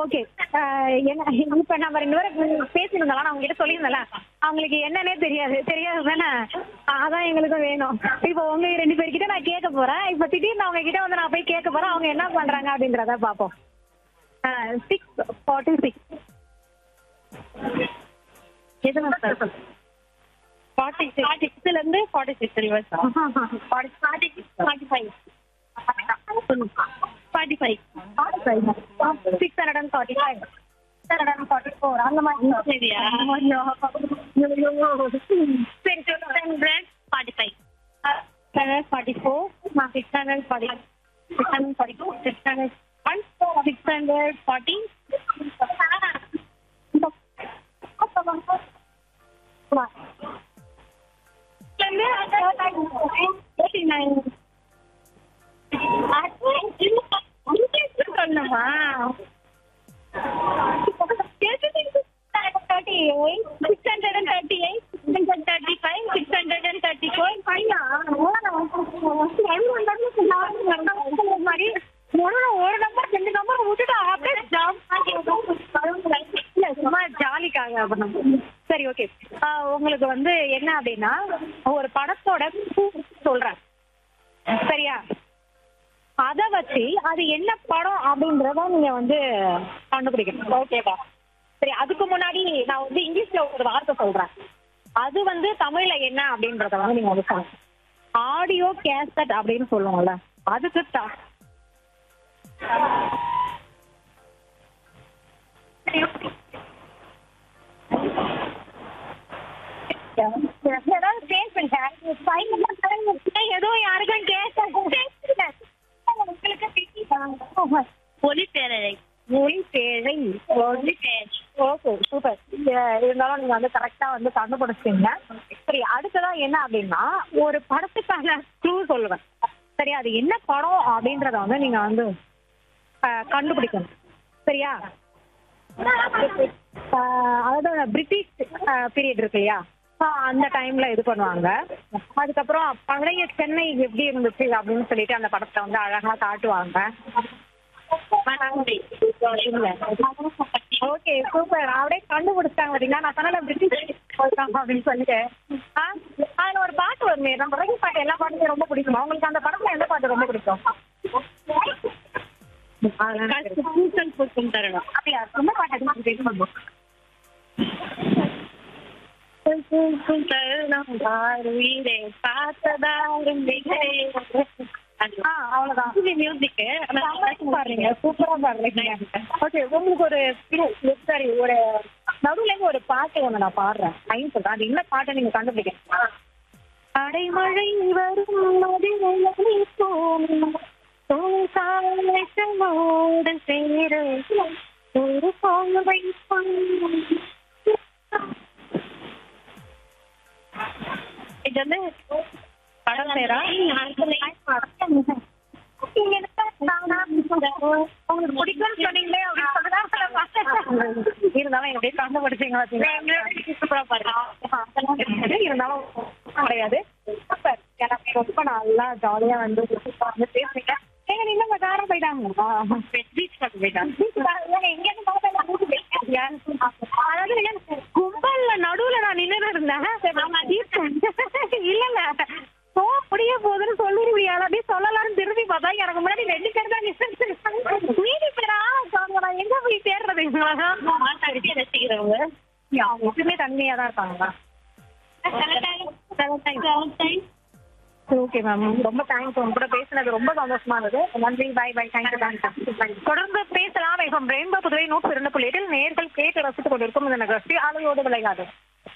Okay என்ன இப்ப நம்ம ரெண்டு பேரும் பேசியிருந்தோம் நான் அவங்க கிட்ட சொல்லியிருந்தேன்ல அவங்களுக்கு என்னன்னே தெரியாது தெரியாது தானே அதான் எங்களுக்கும் வேணும் இப்போ உங்க ரெண்டு பேர்கிட்ட நான் கேட்க போறேன் இப்ப திடீர்னு அவங்க கிட்ட வந்து நான் போய் கேட்க போறேன் அவங்க என்ன பண்றாங்க அப்படின்றத பாப்போம் சிக்ஸ் ஃபார்ட்டி சிக்ஸ் எதுவும் சார் ஃபார்ட்டி சிக்ஸ்ல இருந்து forty six reverse forty six forty five forty five six hundred and forty five six hundred and forty four அந்த மாதிரி சரியா? சரி six hundred forty five hundred forty four six hundred forty six hundred forty two six hundred one six hundred forty சொல்லணுமா thirty eight six hundred and thirty eight six hundred thirty five six hundred and thirty four மாதிரி ஒரு ஒரு number ரெண்டு number விட்டுட்டு அப்படியே இல்ல சும்மா ஜாலிக்காக அப்ப சரி ஓகே உங்களுக்கு வந்து என்ன அப்படின்னா ஒரு படத்தோட சொல்றேன் சரியா அத வச்சு அது என்ன படம் அப்படின்றத நீங்க வந்து கண்டுபிடிக்கணும் ஓகேவா சரி அதுக்கு முன்னாடி நான் வந்து இங்கிலீஷ்ல ஒரு வார்த்தை சொல்றேன் அது வந்து தமிழ்ல என்ன அப்படின்றத வந்து நீங்க வந்து சொல்லணும் ஆடியோ கேசட் அப்படின்னு சொல்லுவோம்ல அதுக்கு த- ஏதாவது சேஞ்ச் பண்ணிட்டேன் ஏதோ யாருக்கும் கேட்க உங்களுக்கு ஒலி பேரலை மொழி தேவை ஒலி பேர் ஓகே சூப்பர் இருந்தாலும் நீங்க வந்து கரெக்டா வந்து கண்டுபிடிச்சிங்க சரி அடுத்ததா என்ன அப்படின்னா ஒரு படத்துக்கான க்ளூ சொல்லுவேன் சரி அது என்ன படம் அப்படின்றத வந்து நீங்க வந்து அஹ், கண்டுபிடிக்கணும் சரியா அஹ், அதாவது பிரிட்டிஷ் பீரியட் இருக்கு இல்லையா So, அந்த டைம்ல இது பண்ணுவாங்க அதுக்கப்புறம் பழைய சென்னை எப்படி இருந்துச்சு அப்படின்னு சொல்லிட்டு அந்த படத்தை வந்து அழகா காட்டுவாங்க ஓகே சூப்பர் அப்படியே கண்டுபிடிச்சாங்க பாத்தீங்களா நான் சொன்னல பிரிட்டிஷ் போயிருக்காங்க அப்படின்னு சொல்லிட்டு ஆ, அதுல ஒரு பாட்டு வருமே நம்ம பழைய பாட்டு எல்லா பாட்டுமே ரொம்ப பிடிக்குமா உங்களுக்கு அந்த படத்துல எந்த பாட்டு ரொம்ப பிடிக்கும் பூசல் பூக்கும் தருணம் அப்படியா ரொம்ப பாட்டு அதிகமா கேட்கணும் பூக்கும் தருணம் உயிரை பார்த்ததாரும் ஆ அவ்வளவுதான் மியூசிக் பாருங்க சூப்பரா பாடுறீங்க ஓகே உங்களுக்கு ஒரு சரி ஒரு நடுவுல இருந்து ஒரு பாட்டு ஒண்ணு நான் பாடுறேன் லைன் சொல்றேன் அது என்ன பாட்டை நீங்க கண்டுபிடிக்கணும் அடைமழை வரும் மதிலை போகும் தோசாலோடு சேர ஒரு பார்வை இது வந்து படம் பேரா உங்களுக்கு பிடிக்கும்னு சொன்னீங்களே அப்படின்னு சொல்லிதான் இருந்தாலும் எங்க அப்படியே கண்டுபிடிச்சீங்க பாத்தீங்களா இருந்தாலும் கிடையாது சூப்பர் எனக்கு ரொம்ப நல்லா ஜாலியா வந்து வந்து பேசுறீங்க ஏங்க நீங்க உங்க காரம் போயிட்டாங்க பீச் பக்கம் போயிட்டாங்க எங்க இருந்து அதாவது கும்பல்ல நடுவுல நான் நின்று இருந்தேன் இல்ல போ முடிய போகுதுன்னு சொல்லிருவியா அப்படியே சொல்லலாம்னு திரும்பி பார்த்தா எனக்கு முன்னாடி ரெண்டு பேர் தான் நின்று மீதி பேரா இருக்காங்க நான் எங்க போய் தேடுறது ரசிக்கிறவங்க அவங்க எப்பயுமே தனிமையா தான் இருக்காங்களா ஓகே மேம் ரொம்ப தேங்க்ஸ் உங்க கூட பேசினது ரொம்ப சந்தோஷமா இருந்தது நன்றி பை பை தேங்க்யூ தேங்க்யூ தொடர்ந்து பேசலாம் இப்போ ரெயின்போ புதுவை நூற்றி இரண்டு புள்ளி எட்டில் நேர்கள் கேட்டு ரசித்துக் கொண்டிருக்கும் இந்த நிகழ்ச்சி அலையோடு விளையாது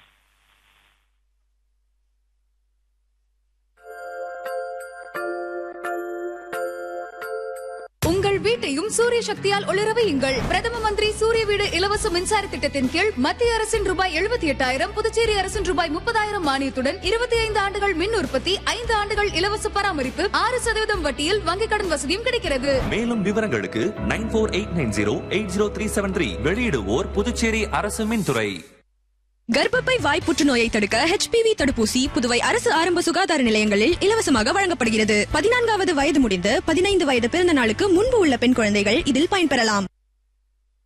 உங்கள் வீட்டையும் சூரிய சக்தியால் ஒளிர வையுங்கள் பிரதம மந்திரி சூரிய வீடு இலவச மின்சார திட்டத்தின் கீழ் மத்திய அரசின் ரூபாய் எழுபத்தி எட்டாயிரம் புதுச்சேரி அரசின் ரூபாய் முப்பதாயிரம் மானியத்துடன் இருபத்தி ஐந்து ஆண்டுகள் மின் உற்பத்தி ஐந்து ஆண்டுகள் இலவச பராமரிப்பு ஆறு சதவீதம் வட்டியில் வங்கிக் கடன் வசதியும் கிடைக்கிறது மேலும் விவரங்களுக்கு nine four eight nine zero eight zero three seven three வெளியிடுவோர் புதுச்சேரி அரசு மின்துறை கர்ப்பப்பை வாய் புற்றுநோயை தடுக்க ஹெச்பிவி தடுப்பூசி புதுவை அரசு ஆரம்ப சுகாதார நிலையங்களில் இலவசமாக வழங்கப்படுகிறது பதினான்காவது வயது முடிந்து பதினைந்து வயது பிறந்த நாளுக்கு முன்பு உள்ள பெண் குழந்தைகள் இதில் பயன்பெறலாம்